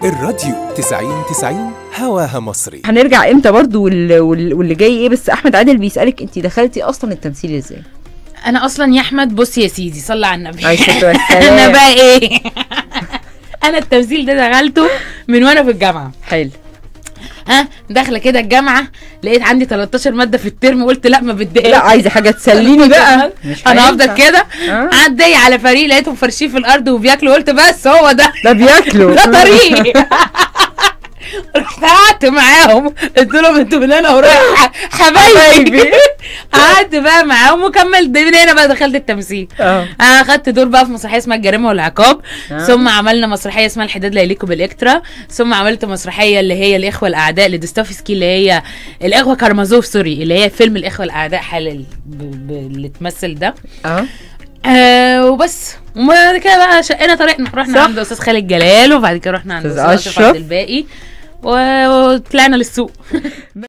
الراديو 90 90 هواها مصري هنرجع امتى برضو وال- وال- واللي جاي ايه بس احمد عادل بيسالك انت دخلتي اصلا التمثيل ازاي انا اصلا يا احمد بص يا سيدي صلى على النبي عليه الصلاة والسلام. انا بقى ايه انا التمثيل ده دخلته من وانا في الجامعه حلو ها داخله كده الجامعه لقيت عندي 13 ماده في الترم قلت لا ما بديش لا عايزه حاجه تسليني بقى مش انا هينفع. هفضل كده آه. عدي على فريق لقيتهم فرشين في الارض وبياكلوا قلت بس هو ده ده بياكلوا ده طريق رحت قعدت معاهم قلت لهم انتوا من هنا ورايح حبايبي قعدت بقى معاهم وكملت من هنا بقى دخلت التمثيل اه انا خدت دور بقى في مسرحيه اسمها الجريمه والعقاب آه. ثم عملنا مسرحيه اسمها الحداد لا يليق بالاكترا ثم عملت مسرحيه اللي هي الاخوه الاعداء لدوستوفسكي اللي هي الاخوه كارمازوف سوري اللي هي فيلم الاخوه الاعداء حال ب- ب- اللي تمثل ده اه آه وبس وبعد كده بقى شقنا طريقنا رحنا صح. عند استاذ خالد جلال وبعد كده رحنا عند أستاذ استاذ اشرف أشرف. عبد الباقي وطلعنا للسوق